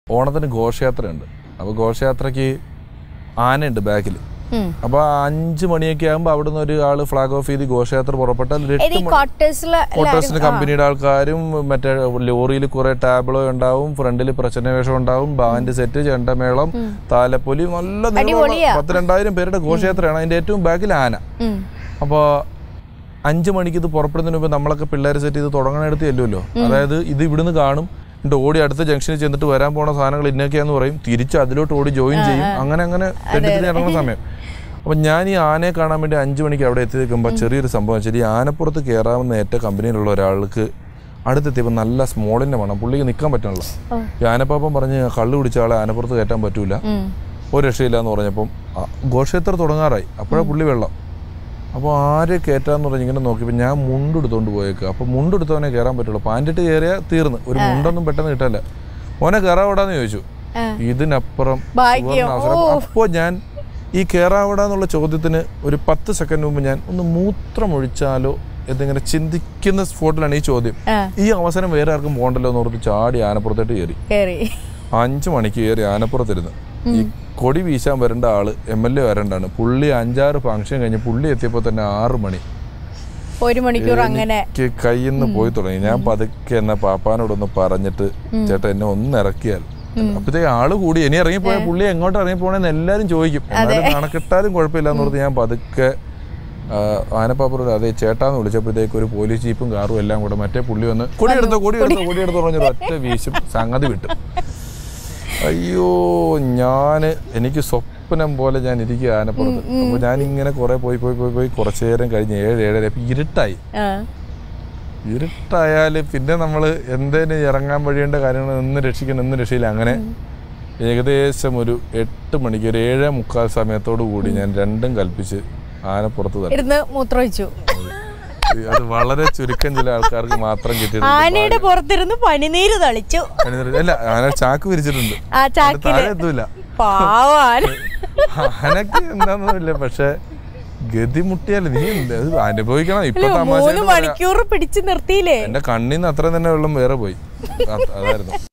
ഓണത്തിന് ഘോഷയാത്രയുണ്ട് അപ്പോൾ ഘോഷയാത്രയ്ക്ക് ആനയുണ്ട് ബാക്കിൽ ഉം. അപ്പോൾ അഞ്ച് മണിയൊക്കെ ആകുമ്പോൾ അവിടുന്ന് ഒരു ആള് ഫ്ലാഗ് ഓഫ് ചെയ്ത് ഘോഷയാത്ര പുറപ്പെട്ടാൽ ഒരു ഇത് എട്ട് ഈ ക്വാർട്ടേഴ്സില് ക്വാർട്ടേഴ്സിന്റെ കമ്പനിയുടെ ആൾക്കാരും മറ്റേ ലോറിയിൽ കുറെ ടാബ്ലോ ഉണ്ടാവും ഫ്രണ്ടിൽ പ്രശ്ന വേഷം ഉണ്ടാവും ബാൻഡ് സെറ്റ് ചെണ്ടമേളം താലപ്പൊലി നല്ല നീളമുള്ള അടിപൊളിയാ. പത്ത് രണ്ടായിരം പേരുടെ ഘോഷയാത്രയാണ് അതിന്റെ ഏറ്റവും ബാക്കിൽ ആന അപ്പോൾ അഞ്ച് മണിക്ക് ഇത് പുറപ്പെടുന്നതിന് മുമ്പ് നമ്മളൊക്കെ പിള്ളേരെ സെറ്റ് ചെയ്ത് തുടങ്ങാനെടുത്ത് ചെല്ലുമല്ലോ അതായത് ഇത് ഇവിടുന്ന് കാണും എന്നിട്ട് ഓടി അടുത്ത ജംഗ്ഷനിൽ ചെന്നിട്ട് വരാൻ പോണ സാധനങ്ങൾ ഇന്നൊക്കെയാന്ന് പറയും തിരിച്ച് അതിലോട്ട് ഓടി ജോയിൻ ചെയ്യും അങ്ങനെ അങ്ങനെ തെറ്റിദ്ധരി ഇറങ്ങുന്ന സമയം അപ്പം ഞാൻ ഈ ആനയെ കാണാൻ വേണ്ടി അഞ്ച് മണിക്ക് അവിടെ എത്തി നിൽക്കുമ്പോൾ ചെറിയൊരു സംഭവം ശരി ആനപ്പുറത്ത് കയറാമെന്ന് ഏറ്റ കമ്പനിയിലുള്ള ഒരാൾക്ക് അടുത്തെത്തിയപ്പോൾ നല്ല സ്മോളിൻ്റെ മണം പുള്ളിക്ക് നിൽക്കാൻ പറ്റണല്ലോ ഈ ആനപ്പാപ്പം പറഞ്ഞ് കള്ളു കുടിച്ച ആളെ ആനപ്പുറത്ത് കയറ്റാൻ പറ്റൂല ഒരു രക്ഷയില്ല എന്ന് പറഞ്ഞപ്പം ആ, ഘോഷയാത്ര തുടങ്ങാറായി അപ്പോഴാ പുള്ളി വെള്ളം അപ്പോൾ ആരെ കയറ്റാന്ന് പറഞ്ഞ് ഇങ്ങനെ നോക്കിയപ്പോൾ ഞാൻ മുണ്ടെടുത്തോണ്ട് പോയേക്ക് അപ്പോൾ മുണ്ടെടുത്തവനെ കയറാൻ പറ്റുള്ളൂ പാൻറ്റിട്ട് കയറിയാൽ തീർന്ന് ഒരു മുണ്ടൊന്നും പെട്ടെന്ന് കിട്ടാല്ല മോനെ കയറാവിടാന്ന് ചോദിച്ചു ഇതിനപ്പുറം ഭാഗ്യം. സുവർണ്ണ അവസരം അപ്പോൾ ഞാൻ ഈ കയറാവിടാന്നുള്ള ചോദ്യത്തിന് ഒരു പത്ത് സെക്കൻഡ് മുമ്പ് ഞാൻ ഒന്ന് മൂത്രമൊഴിച്ചാലോ എന്നിങ്ങനെ ചിന്തിക്കുന്ന സ്പോട്ടിലാണ് ഈ ചോദ്യം ആ. ഈ അവസരം വേറെ ആർക്കും പോകണ്ടല്ലോ എന്ന് ഓർത്ത് ചാടി ആനപ്പുറത്തോട്ട് കയറി കേറി അഞ്ചു മണിക്ക് കയറി ആനപ്പുറത്തിരുന്ന് ഈ കൊടി വീശാൻ വരേണ്ട ആള് എം എൽ എ വരണ്ടാണ് പുള്ളി അഞ്ചാറ് ഫംഗ്ഷൻ കഴിഞ്ഞ് പുള്ളി എത്തിയപ്പോൾ തന്നെ ആറ് മണി ഒരു മണിക്കൂർ അങ്ങനെ എനിക്ക് കയ്യിൽ നിന്ന് പോയി തുടങ്ങി ഞാൻ പതുക്കെ എന്നാ പാപ്പാനോടൊന്ന് പറഞ്ഞിട്ട് ചേട്ടാ എന്നെ ഒന്ന് ഇറക്കിയാൽ അപ്പഴത്തേക്ക് ആള് കൂടി ഇനി ഇറങ്ങിപ്പോയ പുള്ളി എങ്ങോട്ട് ഇറങ്ങിപ്പോണെന്ന് എല്ലാരും ചോദിക്കും എന്നാലും കണക്കിട്ടാലും കുഴപ്പമില്ല എന്ന് പറഞ്ഞ് ഞാൻ പതുക്കെ ആ, ആനപ്പാപ്പറോട് അതെ ചേട്ടാന്ന് വിളിച്ചപ്പോഴത്തേക്ക് ഒരു പോലീസ് ജീപ്പും കാറും എല്ലാം കൂടെ മറ്റേ പുള്ളി വന്ന് കൊടിയെടുത്തോ കൊടിയെടുത്തോ കൊടിയെടുത്തോ പറഞ്ഞൊരു ഒറ്റ വീശും സംഗതി വിട്ടു അയ്യോ ഞാന് എനിക്ക് സ്വപ്നം പോലെ ഞാൻ ഇരിക്കുക ആനപ്പുറത്ത് അപ്പൊ ഞാൻ ഇങ്ങനെ കുറെ പോയി പോയി പോയി പോയി കുറച്ചു നേരം കഴിഞ്ഞ് ഏഴ് ഏഴര അപ്പൊ ഇരുട്ടായി ആ. ഇരുട്ടായാല് പിന്നെ നമ്മൾ എന്തേലും ഇറങ്ങാൻ വഴിയേണ്ട കാര്യങ്ങൾ എന്ന് രക്ഷിക്കണം എന്ന് രക്ഷയില്ല അങ്ങനെ ഏകദേശം ഒരു എട്ട് മണിക്ക് ഒരു ഏഴേ മുക്കാൽ സമയത്തോടു കൂടി ഞാൻ രണ്ടും കൽപ്പിച്ച് ആനപ്പുറത്ത് തന്നെ ഇരുന്ന് മൂത്രമൊഴിച്ചു അത് വളരെ ചുരുക്കം ചില ആൾക്കാർക്ക് മാത്രം കിട്ടിയിട്ടുണ്ട് ആനയുടെ പുറത്തിരുന്ന് പനിനീര് തളിച്ചു അല്ല ആന ചാക്ക് വിരിച്ചിട്ടുണ്ട് ആ അത് ചാക്കില് താഴെ എത്തൂല പാവാൻ ആനക്ക് എന്താന്നൊന്നുമില്ല പക്ഷെ ഗതിമുട്ടിയാൽ നീ എന്ത് അത് അനുഭവിക്കണം ഇപ്പൊ തമാശ മൂന്ന് മണിക്കൂർ പിടിച്ചു നിർത്തിയില്ലേ എന്റെ കണ്ണിന്ന് അത്ര തന്നെ വെള്ളം വേറെ പോയി അത് അതായിരുന്നു